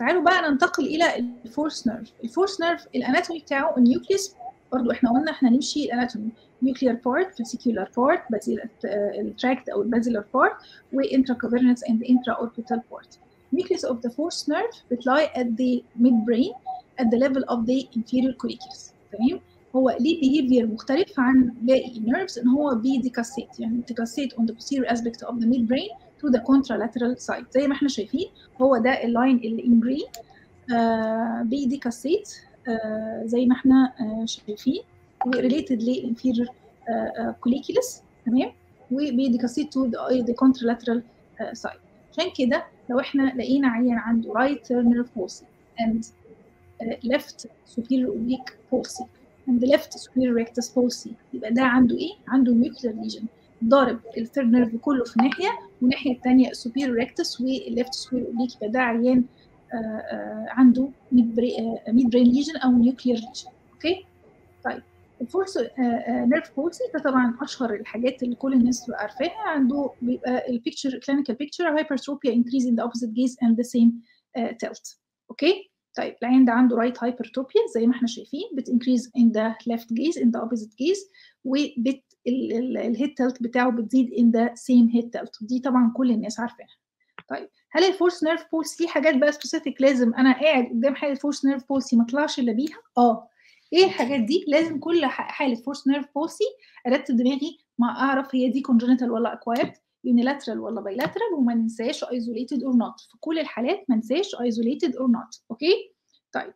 تعالوا بقى ننتقل الى الفورس نيرف الفورس نيرف الاناتومي بتاعه النيوكليس برضو احنا قلنا احنا نمشي الاناتومي nuclear part fascicular part التراكت او البازيلر part وانترا cavernous and intraorbital part nucleus of the fourth nerve بتلاقي at the midbrain at the level of the inferior colliculus تمام هو ليه behavior مختلف عن باقي nerves ان هو بيديكاسيت يعني decassate on the posterior aspect of the midbrain to the contralateral side زي ما احنا شايفين هو ده اللاين اللي in green آه بيديكاسيت آه زي ما احنا آه شايفين related للانفيريور colliculus تمام وبيديكاسيت to the, the contralateral uh, side عشان كده لو احنا لقينا عيان عنده right nerve palsy and uh, left superior oblique palsy and left superior rectus palsy يبقى ده عنده ايه؟ عنده nuclear lesion ضارب الثيرد نيرف كله في ناحيه والناحيه الثانيه السوبيريور ريكتس والليفت سوبيريور اوبليك يبقى ده عيان uh, عنده ميد برين ليجن او نيوكلير ليجن اوكي؟ طيب الفورس نيرف بولسي ده طبعا اشهر الحاجات اللي كل الناس بتبقى عارفاها عنده بيبقى البيكتشر كلينيكال بيكتشر هايبرتروبيا انكريز ان ذا اوبوزيت جيز اند ذا سيم تلت اوكي طيب العين ده عنده رايت هايبرتروبيا زي ما احنا شايفين بتنكريز ان ذا ليفت جيز ان ذا اوبوزيت جيز وبت الهيد تلت بتاعه بتزيد ان ذا سيم هيد تلت ودي طبعا كل الناس عارفاها طيب هل الفورس نيرف بولس ليه حاجات بقى سبيسيفيك لازم انا قاعد قدام حاله فورس نيرف بولسي ما اطلعش الا بيها اه ايه الحاجات دي لازم كل حاله فورس نيرف بولسي ارتب دماغي ما اعرف هي دي كونجنتال ولا اكوايرد يونيلاترال ولا بايلاترال وما ننساش ايزوليتد اور نوت في كل الحالات ما ننساش ايزوليتد اور نوت اوكي طيب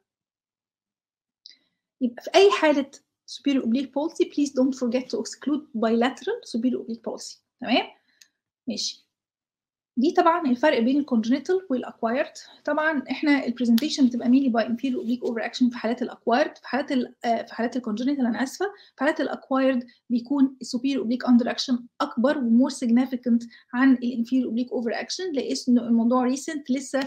يبقى في اي حاله superior oblique palsy please don't forget to exclude bilateral superior oblique palsy تمام ماشي دي طبعا الفرق بين الكونجنتال والاكوايرد طبعا احنا البرزنتيشن بتبقى مينلي باي انفيريور اوبليك اوفر اكشن في حالات الاكوايرد في حالات ال في حالات الكونجنتال انا اسفه في حالات الاكوايرد بيكون السوبيريور اوبليك اندر اكشن اكبر ومور سيجنيفيكانت عن الانفيريور اوبليك اوفر اكشن لان الموضوع ريسنت لسه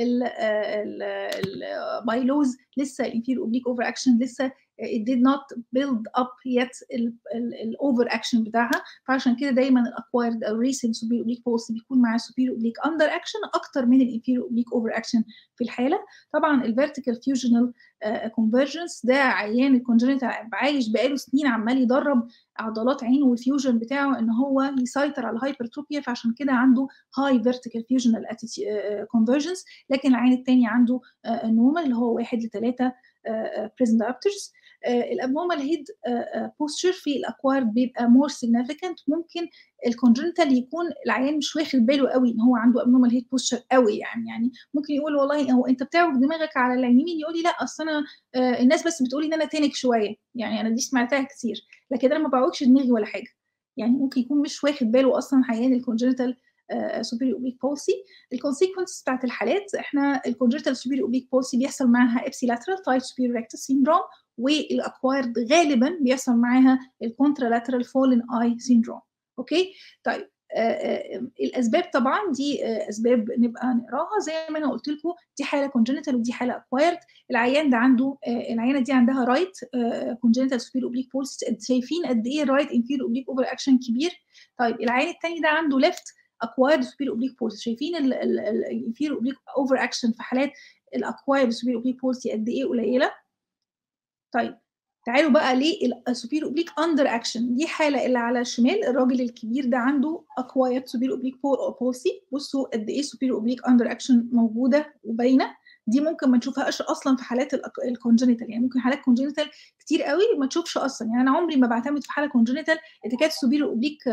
البايلوز لسه الانفيريور اوبليك اوفر اكشن لسه it did not build up yet الاوفر اكشن بتاعها فعشان كده دايما الاكوايرد او ريسنت سوبير اوبليك بولس بيكون معاه سوبير اوبليك اندر اكشن اكتر من الانفيريور اوبليك اوفر اكشن في الحاله طبعا الفيرتيكال فيوجنال كونفرجنس ده عيان الكونجنتال عايش بقاله سنين عمال يدرب عضلات عينه والفيوجن بتاعه ان هو يسيطر على الهايبرتروبيا فعشان كده عنده هاي فيرتيكال فيوجنال كونفرجنس لكن العين الثاني عنده نورمال اللي هو واحد لثلاثه بريزنت ابترز الابنورمال هيد بوستشر في الاكوارد بيبقى مور سيجنيفيكانت ممكن الكونجنتال يكون العيان مش واخد باله قوي ان هو عنده ابنورمال هيد بوستشر قوي يعني يعني ممكن يقول والله هو انت بتعوج دماغك على اليمين يقول لي لا اصل انا الناس بس بتقول لي ان انا تانك شويه يعني انا دي سمعتها كتير لكن انا ما بعوجش دماغي ولا حاجه يعني ممكن يكون مش واخد باله اصلا عيان الكونجنتال سوبيريور اوبليك بولسي الكونسيكونس بتاعت الحالات احنا الكونجنتال سوبيريور اوبليك بولسي بيحصل معاها ابسيلاترال تايت سوبيريور ريكتس سيندروم والاكوايرد غالبا بيحصل معاها الكونترالاترال فولن اي سيندروم اوكي طيب آه آه الاسباب طبعا دي آه اسباب نبقى نقراها زي ما انا قلت لكم دي حاله كونجنتال ودي حاله اكوايرد العيان ده عنده العيانه دي عندها رايت كونجنتال سوبير اوبليك بولس شايفين قد ايه الرايت انفير اوبليك اوفر اكشن كبير طيب العيان الثاني ده عنده ليفت اكوايرد سوبير اوبليك بولس شايفين الانفير اوبليك اوفر اكشن في حالات الاكوايرد سوبير اوبليك بولس قد ايه قليله طيب تعالوا بقى للسوبير اوبليك اندر اكشن دي حاله اللي على الشمال الراجل الكبير ده عنده اكوايرد سوبير اوبليك بولسي بصوا قد ايه سوبير اوبليك اندر اكشن موجوده وباينه دي ممكن ما نشوفهاش اصلا في حالات الكونجنتال يعني ممكن حالات كونجنتال كتير قوي ما تشوفش اصلا يعني انا عمري ما بعتمد في حاله كونجنتال اذا كانت السوبير اوبليك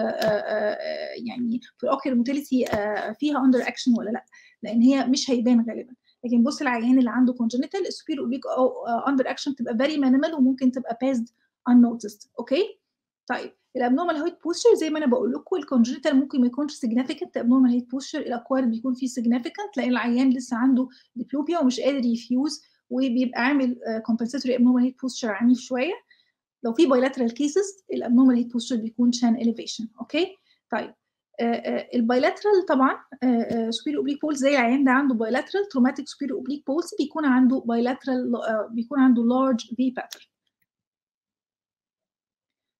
يعني في الاوكير موتيليتي فيها اندر اكشن ولا لا لان هي مش هيبان غالبا لكن بص العيان اللي عنده كونجنتال السوبير اوبليك او اندر اكشن تبقى فيري مينيمال وممكن تبقى باسد unnoticed اوكي طيب الابنورمال هيد بوستشر زي ما انا بقول لكم الكونجنتال ممكن ما يكونش سيجنيفيكانت ابنورمال هيد بوستشر الاكوارد بيكون فيه سيجنيفيكانت لان العيان لسه عنده ديبلوبيا ومش قادر يفيوز وبيبقى عامل كومبنساتوري ابنورمال هيد بوستشر عنيف شويه لو في بايلاترال كيسز الابنورمال هيد بوستشر بيكون شان اليفيشن اوكي طيب البايلاترال طبعا سوبير اوبليك بولز زي العيان ده عنده بايلاترال تروماتيك سوبير اوبليك بولز بيكون عنده بايلاترال بيكون عنده لارج في باترن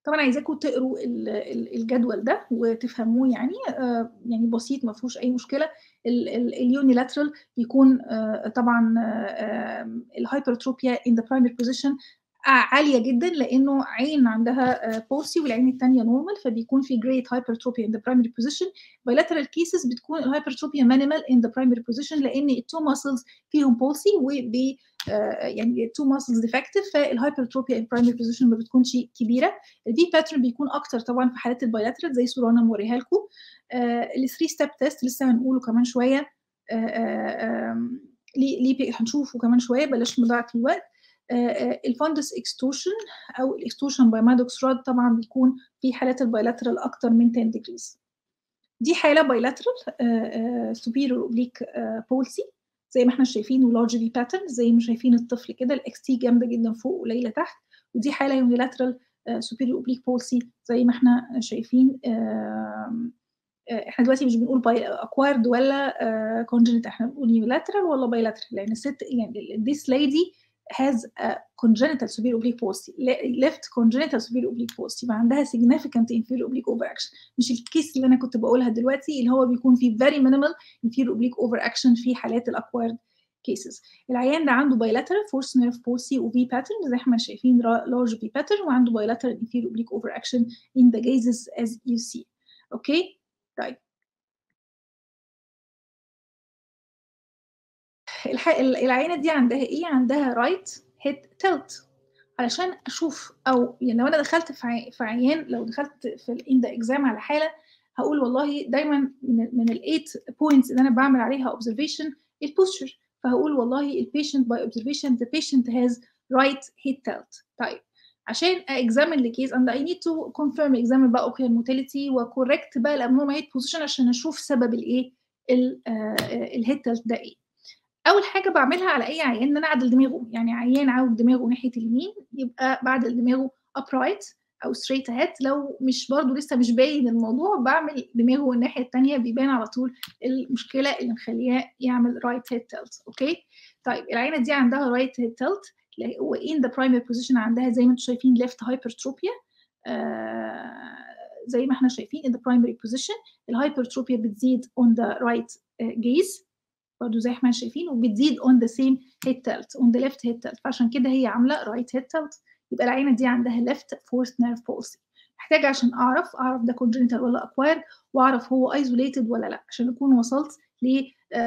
طبعًا عايزاكم تقروا ال ال الجدول ده وتفهموه يعني آآ يعني بسيط ما فيهوش أي مشكلة. ال ال الunilateral بيكون آآ طبعًا آمم الhypertropia in the primary position ع عالية جدًا لإنه عين عندها آآ palsy والعين التانية normal فبيكون في great hypertropia in the primary position. bilateral cases بتكون الhypertropia minimal in the primary position لإن ال2 muscles فيهم palsy وب آآ يعني ال2 muscles defective فالhypertropia in primary position ما بتكونش كبيرة. الV pattern بيكون أكتر طبعًا في حالات الbilateral زي صورة أنا موريها لكم. آآ ال3 step test لسه هنقوله كمان شوية آآ آمم ليه ليه ب هنشوفه كمان شوية بلاش نضيّع فيه وقت. آآ الfundus extortion أو الextortion by Maddox rod طبعًا بيكون في حالات الbilateral أكتر من 10 degrees. دي حالة bilateral آآ آآ superior oblique آآ palsy زي ما إحنا شايفين وlarge V pattern زي ما شايفين الطفل كده الXT جامدة جدًا فوق وقليلة تحت. ودي حالة unilateral آآ superior oblique palsy زي ما إحنا شايفين آمم آآ إحنا دلوقتي مش بنقول bi acquired والّا آآ congenital إحنا بنقول unilateral والّا bilateral لإن الست يعني ال this lady has a congenital superior oblique palsy le left congenital superior oblique palsy فعندها significant inferior oblique overaction مش الcase اللي أنا كنت باقولها دلوقتي اللي هو بيكون فيه very minimal inferior oblique overaction في حالات الacquired cases. العيان ده عنده bilateral forced nerve palsy وV pattern زي ما إحنا شايفين را large V pattern وعنده bilateral inferior oblique overaction in the gazes as you see. أوكي؟ طيب. الح ال العينة دي عندها إيه؟ عندها right head tilt علشان أشوف أو يعني لو أنا دخلت في عي في عيان لو دخلت في ال in the exam على حالة هاقول والله دايمًا من من ال8 points اللي أنا باعمل عليها observation الposture فهاقول والله الpatient by observation the patient has right head tilt. طيب عشان أexamine the case and I need to confirm examine بقى ocular motility وcorrect بقى الabnormal head position عشان أشوف سبب الإيه ال آآ الhead tilt ده إيه. أول حاجة باعملها على أي عيان إن أنا أعدل دماغه، يعني عيان عاوج دماغه ناحية اليمين يبقى باعدل دماغه upright أو straight ahead لو مش برضه لسه مش باين الموضوع باعمل دماغه الناحية التانية بيبان على طول المشكلة اللي مخلّياه يعمل right head tilt أوكي؟ طيب العينة دي عندها right head tilt ل وin the primary position عندها زي ما أنتم شايفين left hypertropia آآ زي ما إحنا شايفين in the primary position الhypertropia بتزيد on the right آآ gaze برضه زي ما إحنا شايفين وبتزيد on the same head tilt on the left head tilt فعشان كده هي عاملة right head tilt يبقى العينة دي عندها left forced nerve palsy. محتاجة عشان أعرف أعرف ده congenital والّا acquired وأعرف هو isolated والّا لأ عشان أكون وصلت ل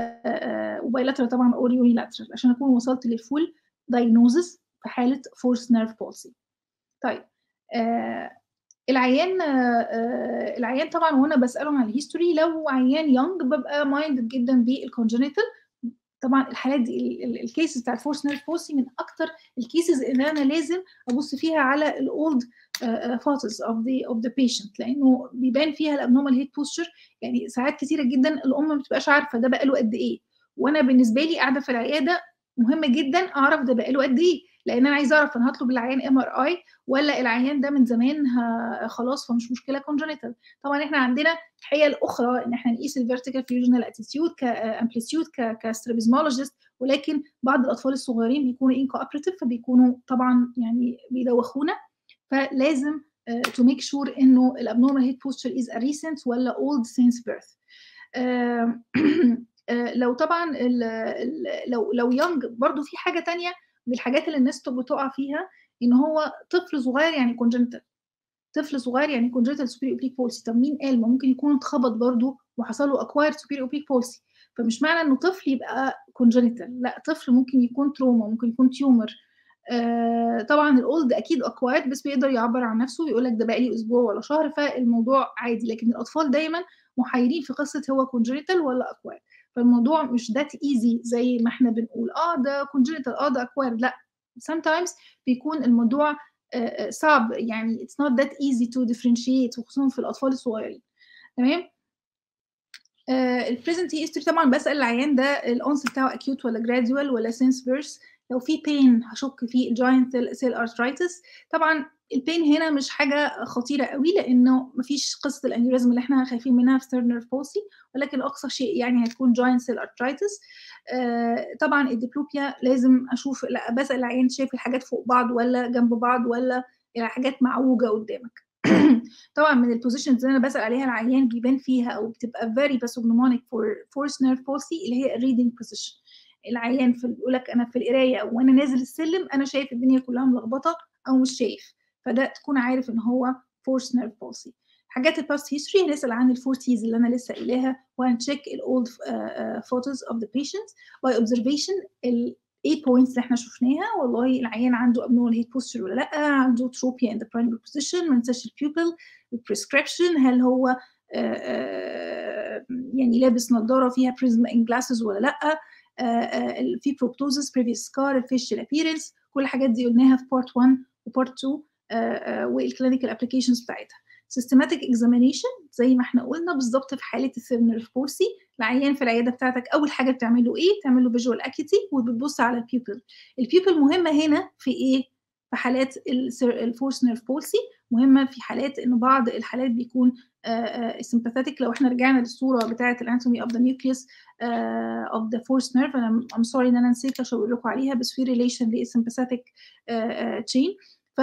آآ وbilateral طبعًا أو unilateral عشان أكون وصلت للfull diagnosis في حالة forced nerve palsy. طيب آآ العيان آآ العيان طبعًا وأنا باسألهم على الhistory لو عيان young بابقى minded جدًا بالcongenital طبعًا الحالات دي ال ال الcases بتاع الforced nerve palsy من أكتر الcases اللي أنا لازم أبُص فيها على الold آآ photos of the of the patient لإنه بيبان فيها الabnormal head posture يعني ساعات كتيرة جدًا الأم ما بتبقاش عارفة ده بقى له قد إيه، وأنا بالنسبة لي قاعدة في العيادة مهم جدًا أعرف ده بقى له قد إيه، لإن أنا عايزة أعرف أنا هاطلب للعيان MRI والّا العيان ده من زمان ه خلاص فمش مشكلة congenital. طبعًا إحنا عندنا حِيَل أخرى إن إحنا نقيس الvertical fusional attitude كamplitude ك كstrabismologist ولكن بعض الأطفال الصغيرين بيكونوا incooperative فبيكونوا طبعًا يعني بيدوخونا فلازم آآ to make sure إنه الabnormal head posture is a recent والّا old since birth. آآ آآ لو طبعًا ال ال لو لو young برضه في حاجة تانية من الحاجات اللي الناس ت بتُقع فيها إن هو طفل صغير يعني congenital طفل صغير يعني congenital superior oblique palsy طب مين قال ما ممكن يكون اتخبط برضه وحصل له acquired superior oblique palsy فمش معنى إنه طفل يبقى congenital لأ طفل ممكن يكون trauma ممكن يكون tumor آآ طبعًا الold أكيد acquired بس بيقدر يعبّر عن نفسه ويقول لك ده بقى لي أسبوع والّا شهر فالموضوع عادي، لكن الأطفال دايمًا محيرين في قصة هو congenital والّا acquired فالموضوع مش that easy زي ما إحنا بنقول آه ده congenital آه ده acquired لأ sometimes بيكون الموضوع آآ صعب يعني it's not that easy to differentiate وخصوصًا في الأطفال الصغيرين تمام؟ آآ الpresent history طبعًا باسأل العيان ده الonset بتاعه acute والّا gradual والّا since birth لو في pain هاشُك في giant cell cell arthritis طبعًا الpain هنا مش حاجة خطيرة أوي لإنه ما فيش قصة الaneurysm اللي إحنا خايفين منها في third nerve palsy ولكن أقصى شيء يعني هتكون giant cell arthritis آآ طبعًا الdiplopia لازم أشوف لأ باسأل العيان شايف الحاجات فوق بعض والّا جنب بعض والّا الحاجات معوجة قدّامك طبعا من البوزيشنز اللي انا بسال عليها العيان بيبان فيها او بتبقى very pathognomonic for forced nerve palsy اللي هي الريدنج position العيان في بيقول لك انا في القرايه وانا نازل السلم انا شايف الدنيا كلها ملخبطه او مش شايف فده تكون عارف ان هو forced nerve palsy حاجات الباست هيستوري هنسال عن الفورتيز اللي انا لسه قايلاها وهنشيك الاولد فوتوز اوف ذا بيشنت باي اوبزرفيشن ال 8 بوينتس اللي احنا شفناها والله العيان عنده abnormal هيد بوستشر ولا لا عنده تروبيا ان ذا برايمري بوزيشن ما ننساش البيوبل البريسكريبشن هل هو آآ آآ يعني لابس نظاره فيها بريزم ان جلاسز ولا لا آآ في بروبتوزس بريفيوس سكار الفيشل ابييرنس كل الحاجات دي قلناها في بارت 1 وبارت 2 والكلينيكال ابلكيشنز بتاعتها systematic examination زي ما احنا قلنا بالظبط في حاله الثيرمال بورسي العيان في العياده بتاعتك اول حاجه بتعمله ايه بتعمل له فيجوال اكيتي وبتبص على البيوبل البيوبل مهمه هنا في ايه في حالات الفورس نيرف بولسي مهمه في حالات ان بعض الحالات بيكون سمباثيك لو احنا رجعنا للصوره بتاعه الاناتومي اوف ذا نيوكليوس اوف ذا فورس نيرف انا ام سوري ان انا نسيت اشاور لكم عليها بس في ريليشن للسمباثيك تشين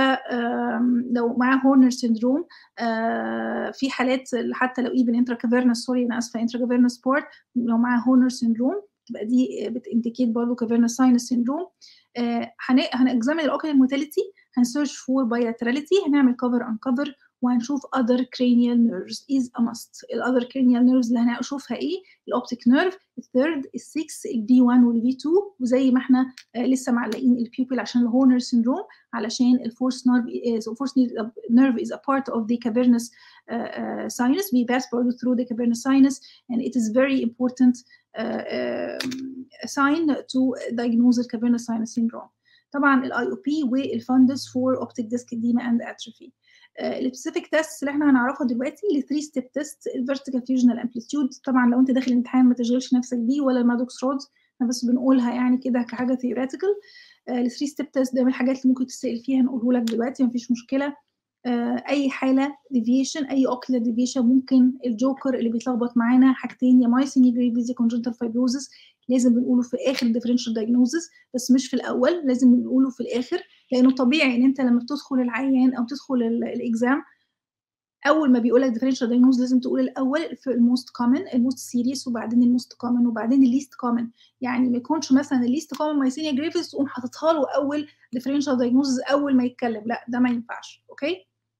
فلو معاه هورنر سيندروم في حالات حتى لو ايفن انترا كافيرنس سوري انا اسفه انترا كافيرنس بورت لو معاه هورنر سيندروم تبقى دي بتindicate برضه كافيرنس ساينس سيندروم هنكزامن الاوكيال موتاليتي هنسيرش فور bilaterality هنعمل كفر ان كفر وهنشوف other cranial nerves is a must ال other cranial nerves اللي هنشوفها ايه الاوبتيك نيرف الثيرد السكس البي 1 والبي 2 وزي ما احنا لسه معلقين البيوبل عشان الهورنر سيندروم علشان الفورس نيرف الفورس نيرف is a part of the cavernous uh, uh, sinus we pass through the cavernous sinus and it is very important uh, uh, sign to diagnose the cavernous sinus syndrome طبعا الاي او بي والفندس فور اوبتيك ديسك اديما اند اتروفي السبيسيفيك تيست اللي احنا هنعرفها دلوقتي الثري ستيب تيست الفيرتيكال فيوجنال امبليتيود طبعا لو انت داخل الامتحان ما تشغلش نفسك بيه ولا المادوكس رودز احنا بس بنقولها يعني كده كحاجه ثيوريتيكال الثري ستيب تيست ده من الحاجات اللي ممكن تسال فيها نقوله لك دلوقتي مفيش مشكله اي حاله ديفيشن اي اوكلر ديفيشن ممكن الجوكر اللي بيتلخبط معانا حاجتين يا مايسيني جريفيز يا كونجنتال فايبروزس لازم بنقوله في اخر الديفرنشال دايجنوزس بس مش في الاول لازم بنقوله في الاخر لانه طبيعي ان انت لما بتدخل العيان او تدخل الاكزام اول ما بيقول لك ديفرنشال دايجنوز لازم تقول الاول في الموست كومن الموست سيريس وبعدين الموست كومن وبعدين الليست كومن يعني ما يكونش مثلا الليست كومن مايسينيا جريفيس تقوم حاططها له اول ديفرنشال دايجنوز اول ما يتكلم لا ده ما ينفعش اوكي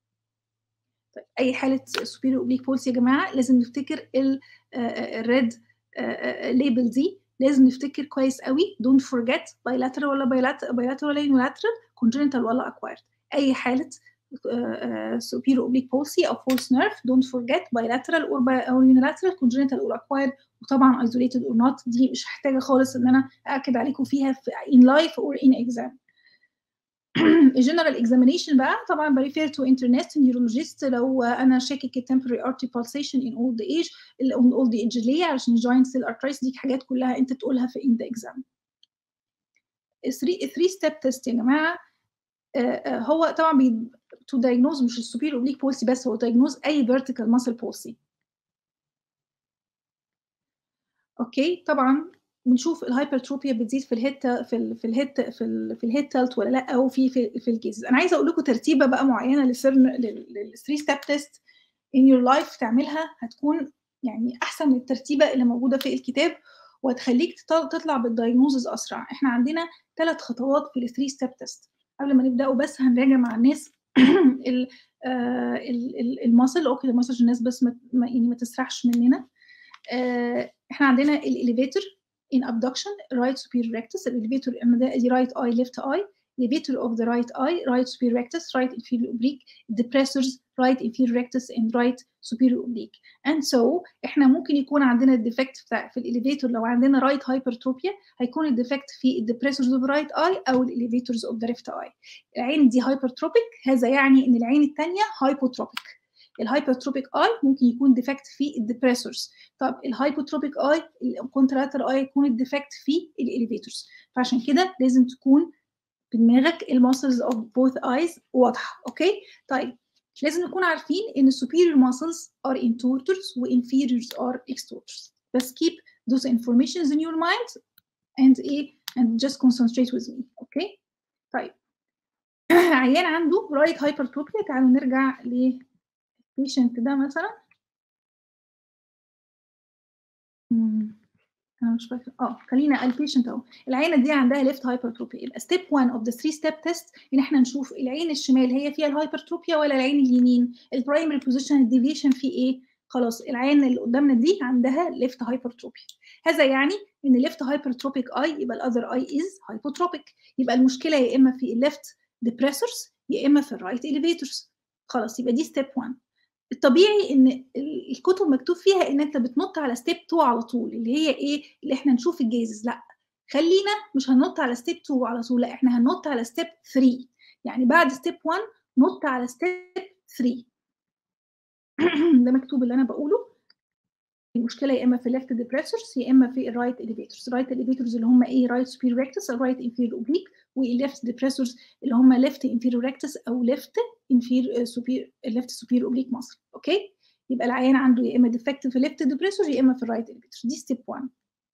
طيب اي حاله سوبيريور اوبليك بولس يا جماعه لازم نفتكر الريد ليبل دي لازم نفتكر كويس قوي دونت فورجيت بايلاترال ولا بايلاترال ولا يونيلاترال كونجنتال ولا اكوايرد اي حاله superior oblique palsy او false nerve don't forget bilateral or, bi or unilateral congenital or acquired وطبعا isolated or not دي مش محتاجه خالص ان انا ااكد عليكم فيها في in life or in exam الجنرال اكزامينيشن بقى طبعا بريفير تو انترنست نيورولوجيست لو انا شاكك التمبري ارتي pulsation in old age in old age ليه علشان joint cell arthritis دي حاجات كلها انت تقولها في in the exam 3 ستيب تيست يا جماعه هو طبعا بي تو diagnose مش السوبير اوبليك بولسي بس هو diagnose اي vertical muscle palsy اوكي طبعا بنشوف الهايبرتروبيا بتزيد في الهيت في ال في الهيت في ال في الهيت تلت ولا لا او في في, في الكيسز انا عايزه اقول لكم ترتيبه بقى معينه للسيرن للثري ستيب تيست in your life تعملها هتكون يعني احسن من الترتيبه اللي موجوده في الكتاب وهتخليك تطلع بالدايجنوزز اسرع احنا عندنا ثلاث خطوات في الثري ستيب تيست قبل ما نبداوا بس هنراجع مع الناس الماسل اوكي الماسل الناس بس ما يعني ما تسرحش مننا احنا عندنا الاليفيتور in abduction right superior rectus الاليفيتور دي right eye left eye elevator of the right eye right superior rectus right inferior oblique depressors right inferior rectus and right superior oblique and so احنا ممكن يكون عندنا الديفكت بتاع في الاليفيتور لو عندنا right hypertropia هيكون الديفكت في الديبريسورز of the right eye او الاليفيتورز of the left eye العين دي hypertropic هذا يعني ان العين الثانيه hypotropic الهايبرتروبيك اي ممكن يكون ديفكت في الديبريسورز طب الهايبوتروبيك اي الكونتراتر اي يكون الديفكت في الاليفيتورز فعشان كده لازم تكون في دماغك الماسلز اوف بوث ايز واضحه اوكي طيب لازم نكون عارفين ان superior muscles are intortors و inferiors are extortors بس keep those informations in your mind and ايه and just concentrate with me اوكي طيب عيان عنده right hypertropia تعالوا نرجع ل patient ده مثلًا إمم، أنا مش فاكرة آه، خلّينا الpatient أهو، العينة دي عندها left hypertrophy يبقى step 1 of the 3 step test إن إحنا نشوف العين الشمال هي فيها الhypertrophy والّا العين اليمين، الprimary position الdeviation فيه إيه، خلاص العين اللي قدامنا دي عندها left hypertrophy هذا يعني إن left hypertropic eye يبقى الother eye is hypotropic يبقى المشكلة يا إما في الleft depressors يا إما في الright elevators خلاص يبقى دي step 1 الطبيعي إن ال الكتب مكتوب فيها إن أنت بتنُط على step 2 على طول، اللي هي إيه، اللي إحنا نشوف الجازز لأ، خلّينا مش هننُط على step 2 على طول، لأ إحنا هننُط على step 3 يعني بعد step 1 نُط على step 3 ده مكتوب اللي أنا باقوله. المشكلة يا إما في الleft depressors يا إما في الright elevators، الright elevators اللي هم إيه right superior rectus الright inferior oblique والleft depressors اللي هم left inferior rectus أو left inferior superior left superior oblique muscle أوكي، يبقى العيان عنده يا إما defect في left depressor يا إما في الright elevator دي step 1.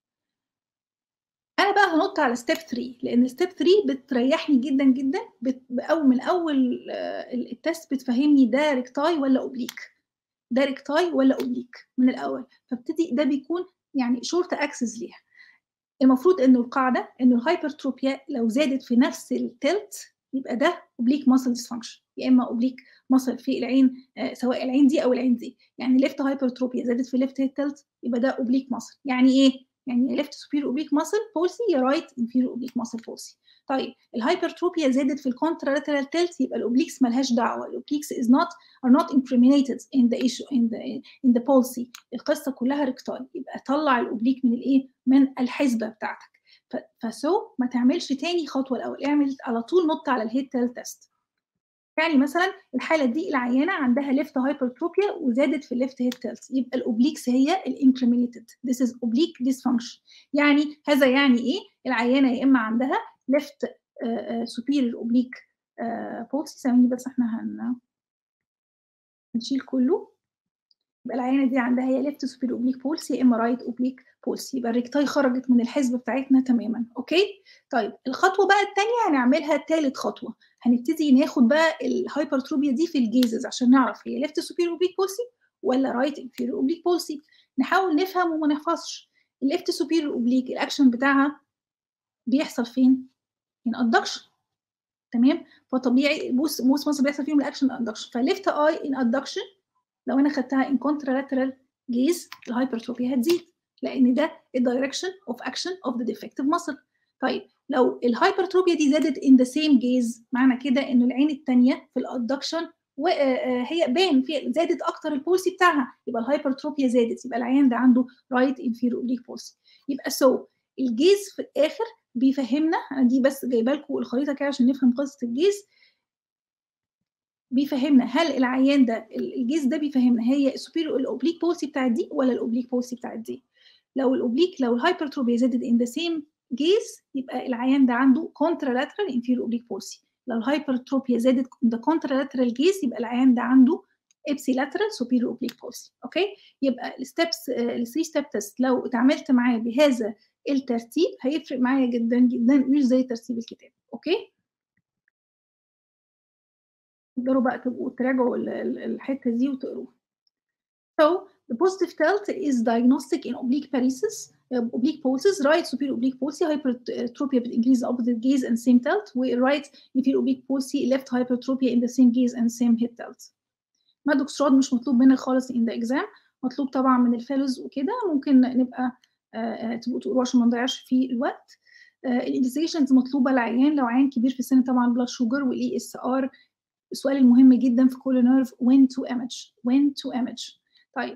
أنا بقى هانُط على step 3 لإن step 3 بتريحني جدًا، جدًا بت أو من أول ال الtest بتفهّمني ده recti والّا oblique ده recti والّا oblique من الأول، فابتدي ده بيكون يعني short access ليها. المفروض إنه القاعدة إنه الhypertropia لو زادت في نفس التِلت يبقى ده oblique muscle dysfunction يا إما oblique muscle في العين آآ سواء العين دي أو العين دي، يعني left hypertropia زادت في left head tilt يبقى ده oblique muscle يعني إيه؟ يعني يا left superior oblique muscle palsy يا right inferior oblique muscle palsy. طيب الhypertropia زادت في الcontralateral tilt يبقى الobliques ما لهاش دعوة، الobliques is not are not incriminated in the issue in the in the palsy القصة كلها rectal يبقى طلّع الoblique من الإيه، من الحسبة بتاعتك. ف فso ما تعملش تاني خطوة الأول، اعمل على طول نُط على الhead tilt test. يعني مثلًا الحالة دي العيانة عندها left hypertropia وزادت في الleft head tilt يبقى الobliques هي الincreminated this is oblique dysfunction يعني هذا يعني إيه؟ العيانة يا إما عندها left آآ superior oblique آآ palsy ثواني بس إحنا هن هنشيل كله. يبقى العيانة دي عندها يا left superior oblique palsy يا إما right oblique palsy يبقى الrecti خرجت من الحسبة بتاعتنا تمامًا، أوكي؟ طيب الخطوة بقى التانية هنعملها تالت خطوة، هنبتدي ناخد بقى الhypertropia دي في الجازز عشان نعرف هي left superior oblique palsy والّا right inferior oblique palsy نحاول نفهم وما نحفظش. الleft superior oblique الأكشن بتاعها بيحصل فين؟ in adduction تمام؟ فطبيعي most most muscle بيحصل فيهم الأكشن adduction فleft eye in adduction لو أنا خدتها in contralateral gaze الhypertropia هتزيد لإن ده الdirection of action of the defective muscle. طيب لو الhypertropia دي زادت in the same gaze معنى كده إنه العين التانية في الadduction و آآ هي باين في زادت أكتر الpalsy بتاعها يبقى الhypertropia زادت يبقى العيان ده عنده right inferior oblique palsy يبقى so الجيز في الآخر بيفهّمنا أنا دي بس جايبة لكم الخريطة كده عشان نفهم قصة الجيز. بيفهّمنا هل العيان ده ال الجيز ده بيفهّمنا هي superior الoblique palsy بتاعة دي والّا الoblique palsy بتاعة دي. لو الoblique لو الhypertropia زادت in the same gaze يبقى العيان ده عنده contralateral inferior oblique palsy لو الhypertropia زادت in the contralateral gaze يبقى العيان ده عنده ipsilateral superior oblique palsy أوكي؟ يبقى الsteps ال3 step test لو اتعاملت معاه بهذا الترتيب هيفرق معايا جدًا، جدًا مش زي ترتيب الكتاب، أوكي؟ تقدروا بقى تبقوا تراجعوا ال ال الحتة دي وتقروها. So the positive tilt is diagnostic in oblique paresis oblique pulses right superior oblique palsy hypertropia بتincrease opposite gaze and same tilt وright inferior oblique palsy left hypertropia in the same gaze and same head tilt. مد اكستراد مش مطلوب منك خالص in the exam مطلوب طبعًا من الfellows وكده ممكن نبقى آآ تبقوا تقروه عشان ما نضيّعش فيه الوقت. آآ الinvestigations مطلوبة للعيان لو عيان كبير في السن طبعًا blood sugar والESR السؤال المهم جدًا في كل nerve when to image when to image طيب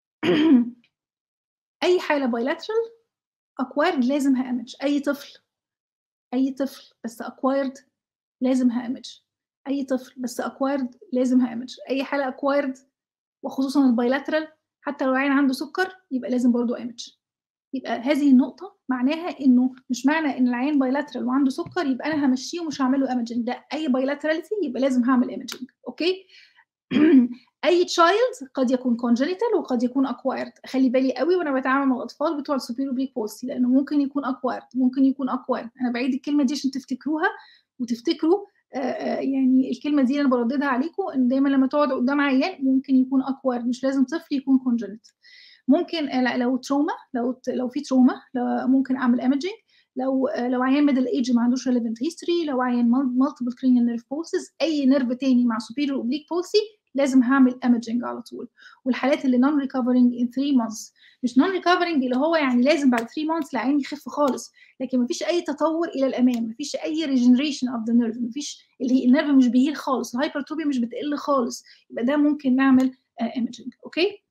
أي حالة bilateral acquired لازم هامage أي طفل أي طفل بس acquired لازم هامage أي طفل بس acquired لازم هامage أي حالة acquired وخصوصًا الbilateral حتى لو العيان عنده سكر يبقى لازم برضه image يبقى هذه النقطة معناها إنه مش معنى إن العيان bilateral وعنده سكر يبقى أنا هامشّيه ومش هاعمل له imaging لأ أي bilaterality يبقى لازم هاعمل imaging أوكي؟ أي child قد يكون congenital وقد يكون acquired أخلّي بالي أوي وأنا باتعامل مع الأطفال بتوع الsuperior oblique palsy لإنه ممكن يكون acquired ممكن يكون acquired أنا باعيد الكلمة دي عشان تفتكروها وتفتكروا يعني الكلمه دي انا برددها عليكم ان دايما لما تقعد قدام عيان ممكن يكون اكوارد مش لازم طفل يكون كونجنت ممكن لو تروما لو لو في تروما ممكن اعمل ايمجنج لو لو عيان ميدل ايج ما عندوش ريليفنت هيستوري لو عيان مالتيبل كرينيال نيرف بولسز اي نيرف تاني مع سوبيريور اوبليك بولسي لازم هعمل ايمجنج على طول والحالات اللي نون ريكفرنج ان 3 مانثs مش نون ريكفرنج اللي هو يعني لازم بعد 3 مانثs العين يخف خالص لكن ما فيش اي تطور الى الامام ما فيش اي ريجنريشن اوف ذا نيرف ما فيش اللي هي النيرف مش بيهيل خالص الهايبرتروبيا مش بتقل خالص يبقى ده ممكن نعمل ايمجنج اوكي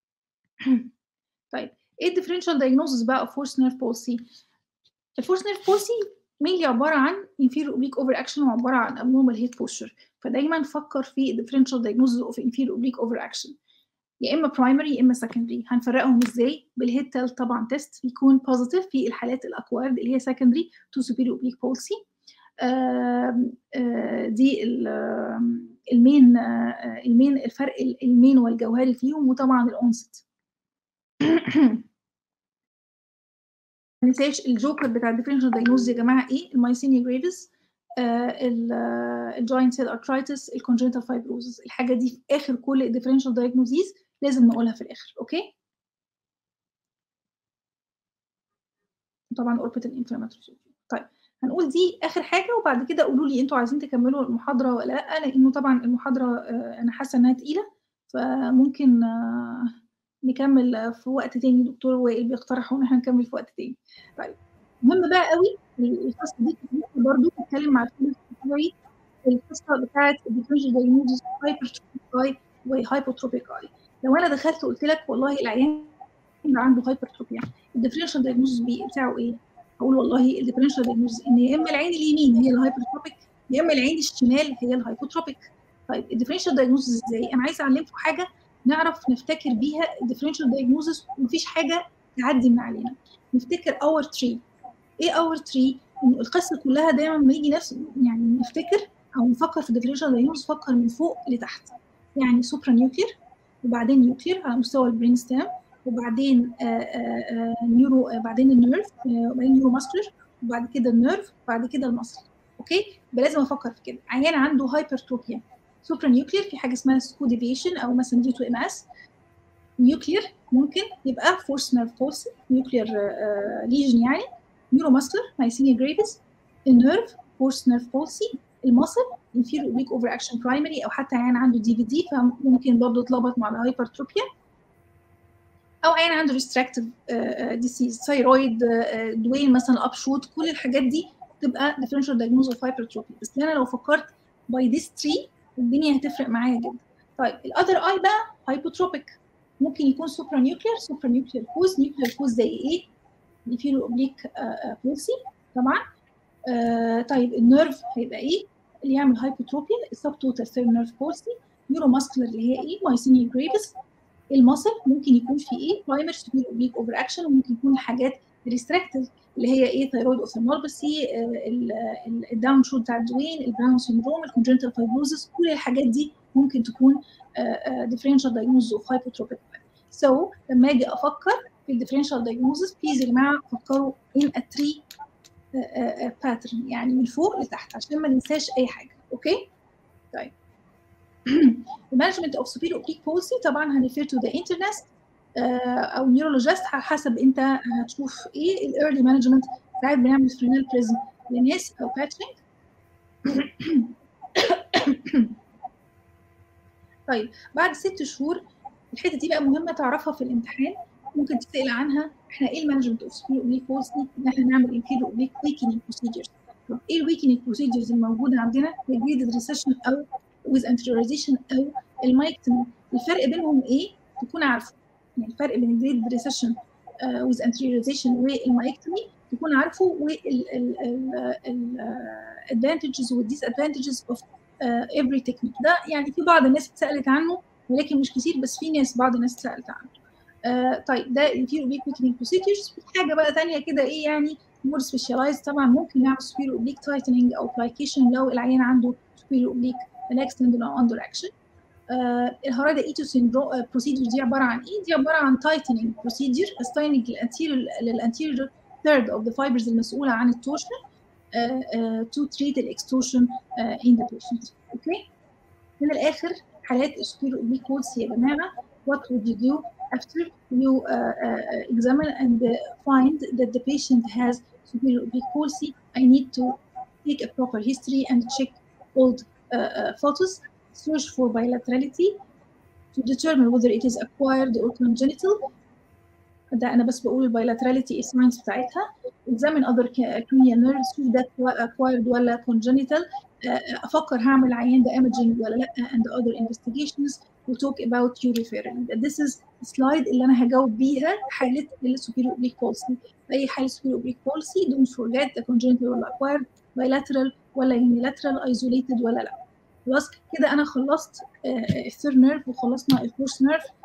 طيب ايه الديفرنشال دايجنوزس بقى اوف فورس نيرف بولسي الفورس نيرف بولسي مينلي عباره عن inferior oblique over action وعباره عن abnormal head posture فدايما نفكر في differential diagnosis of inferior oblique over action يا اما primary يا اما secondary هنفرقهم ازاي بالهيد تيل طبعا تيست بيكون positive في الحالات الاكوارد اللي هي secondary to superior oblique palsy آه آه دي المين آه المين الفرق المين والجوهري فيهم وطبعا الاونست ما ننساش الجوكر بتاع الديفرنشال دايجنوز يا جماعه ايه المايسينيا جريفيس الجوينت سيل ارترايتس الكونجنتال فايبروزس الحاجه دي في اخر كل الديفرنشال دايجنوزيز لازم نقولها في الاخر اوكي طبعا اوربيتال انفلاماتوري طيب هنقول دي اخر حاجه وبعد كده قولوا لي انتوا عايزين تكملوا المحاضره ولا لا لانه طبعا المحاضره انا حاسه انها تقيله فممكن نكمل في وقت تاني دكتور وائل بيقترحوا ان احنا نكمل في وقت تاني طيب مهم بقى قوي القصه دي برضه بتكلم مع الفيلم القصه بتاعت الديفرنشال دايجنوزس هايبرتروبيك اي وهايبوتروبيك اي لو انا دخلت قلت لك والله العيان عنده هايبرتروبيا الديفرنشال دايجنوزس بتاعه ايه؟ اقول والله الديفرنشال دايجنوزس ان يا اما العين اليمين هي الهايبرتروبيك يا اما العين الشمال هي الهايبوتروبيك طيب الديفرنشال دايجنوزس ازاي؟ انا عايزه اعلمكم حاجه نعرف نفتكر بيها الديفرنشال دايجنوزس ومفيش حاجه تعدي من علينا نفتكر اور تري ايه اور تري انه القصه كلها دايما لما يجي نفس يعني نفتكر او نفكر في الديفرنشال دايجنوزس نفكر من فوق لتحت يعني سوبرا نيوكلير وبعدين نيوكلير على مستوى البرين ستام وبعدين آآ آآ نيورو بعدين النيرف وبعدين نيورو ماسكولر وبعد كده النيرف وبعد كده المصل اوكي يبقى لازم افكر في كده عيان عنده هايبرتروبيا سوبرا نيوكلير في حاجه اسمها سكو ديفيشن او مثلا دي تو ام اس نيوكلير ممكن يبقى فورس نيرف بولسي نيوكلير ليجن يعني نيورو ماسكولر مايسينيا جريفيس النيرف فورس نيرف بولسي المصل inferior oblique over action primary او حتى عيان عنده دي في دي فممكن برضه تلخبط مع الهايبرتروبيا او عيان عنده ريستراكتيف ديسيز ثايرويد دوين مثلا اب شوت كل الحاجات دي تبقى differential diagnosis of hypertrophy بس انا لو فكرت by this tree الدنيا هتفرق معايا جدا طيب الاذر اي بقى هايبوتروبيك ممكن يكون سوبرا نيوكلير سوبرا نيوكلير كوز نيوكلير كوز زي ايه inferior oblique بولسي طبعا آه طيب النيرف هيبقى ايه اللي يعمل هايبوتروبيا السب توتال ثيرد نيرف بولسي نيورو ماسكولار اللي هي ايه مايسينيا جريفيس المصل ممكن يكون في ايه برايمري سوبير اوبليك اوفر اكشن وممكن يكون حاجات ريستريكتيف اللي هي ايه ثايرويد اوثالمولبسي الداون شوت بتاع الدوين البراون سيندروم الكونجنتال فايبروزس كل الحاجات دي ممكن تكون ديفرنشال دايجنوز اوف هايبوتروبيك سو لما اجي افكر في الديفرنشال دايجنوزس بليز يا جماعه فكروا ان ا تري باترن يعني من فوق لتحت عشان ما ننساش اي حاجه اوكي طيب المانجمنت اوف سوبيريور اوبليك بولسي طبعا هنريفير تو ذا انترنست او نيورولوجيست على حسب انت هتشوف ايه الايرلي مانجمنت ساعات بنعمل فرينال بريزم لناس او باتشنج طيب بعد ست شهور الحته دي بقى مهمه تعرفها في الامتحان ممكن تسال عنها احنا ايه المانجمنت اوف سبيرو اوبليك بولسي ان احنا نعمل انفيرو اوبليك ويكنينج بروسيجرز طب ايه الويكنينج بروسيجرز الموجوده عندنا هي جريدد ريسيشن او with anteriorization او المايكتومي الفرق بينهم ايه تكون عارفه يعني الفرق بين الجريد ريسيشن with anteriorization والمايكتومي تكون عارفه والادفانتجز والديسادفانتجز اوف every technique ده يعني في بعض الناس اتسالت عنه ولكن مش كتير بس في ناس بعض الناس اتسالت عنه آه طيب ده الانفيرو اوبليك ويكنينج بروسيدجرز في حاجه بقى ثانيه كده ايه يعني مور سبيشاليز طبعا ممكن نعمل سبيرو اوبليك تايتنينج او بلايكيشن لو العيان عنده سبيرو اوبليك الاكستند او اندر اكشن الهرادا ايتو سيندروم بروسيدجر دي عباره عن ايه؟ دي عباره عن تايتنينج بروسيدجر تايتنينج للانتيريور للانتيريور ثيرد اوف ذا فايبرز المسؤوله عن التورشن to treat the extortion in the patient okay من الاخر حالات السوبيرو اوبليك كولسي يا جماعه what would you do after you uh, uh, examine and uh, find that the patient has superior oblique palsy I need to take a proper history and check old photos search for bilaterality to determine whether it is acquired or congenital ده انا بس بقول البايلاتراليتي ايه الساينس بتاعتها examine other cranial nerves شوف ده acquired ولا congenital افكر هعمل عيان ده imaging ولا لا and other investigations we talk about your referral this is slide اللي انا هجاوب بيها حاله السوبيريور oblique palsy اي حاله superior oblique palsy don't forget the congenital ولا acquired bilateral ولا unilateral isolated ولا لا خلاص كده انا خلصت الثيرد نيرف وخلصنا الفورث نيرف